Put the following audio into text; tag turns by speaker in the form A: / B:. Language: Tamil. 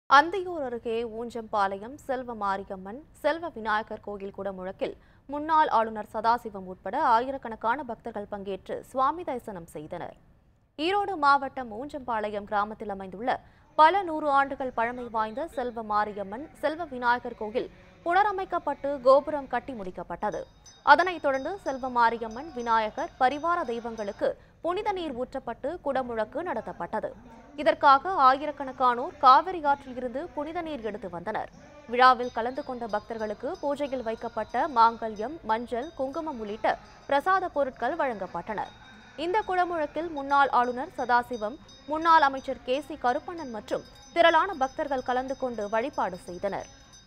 A: அந்தியூர் அருகே ஊஞ்சம்பாளையம் செல்வ மாரியம்மன் செல்வ விநாயகர் கோயில் குடமுழக்கில் முன்னாள் ஆளுநர் சதாசிவம் உட்பட ஆயிரக்கணக்கான பக்தர்கள் பங்கேற்று சுவாமி தரிசனம் செய்தனர் ஈரோடு மாவட்டம் ஊஞ்சம்பாளையம் கிராமத்தில் அமைந்துள்ள பல நூறு ஆண்டுகள் பழமை வாய்ந்த செல்வ மாரியம்மன் செல்வ விநாயகர் கோயில் புனரமைக்கப்பட்டு கோபுரம் கட்டி முடிக்கப்பட்டது அதனைத் தொடர்ந்து செல்வ மாரியம்மன் விநாயகர் பரிவார தெய்வங்களுக்கு புனித நீர் ஊற்றப்பட்டு குடமுழக்கு நடத்தப்பட்டது இதற்காக ஆயிரக்கணக்கானோர் காவிரி ஆற்றில் இருந்து புனித நீர் எடுத்து வந்தனர் விழாவில் கலந்து கொண்ட பக்தர்களுக்கு பூஜையில் வைக்கப்பட்ட மாங்கல்யம் மஞ்சள் குங்குமம் உள்ளிட்ட பிரசாத பொருட்கள் வழங்கப்பட்டன இந்த குடமுழக்கில் முன்னாள் ஆளுநர் சதாசிவம் முன்னாள் அமைச்சர் கே சி கருப்பண்ணன் மற்றும் திரளான பக்தர்கள் கலந்து கொண்டு வழிபாடு செய்தனர்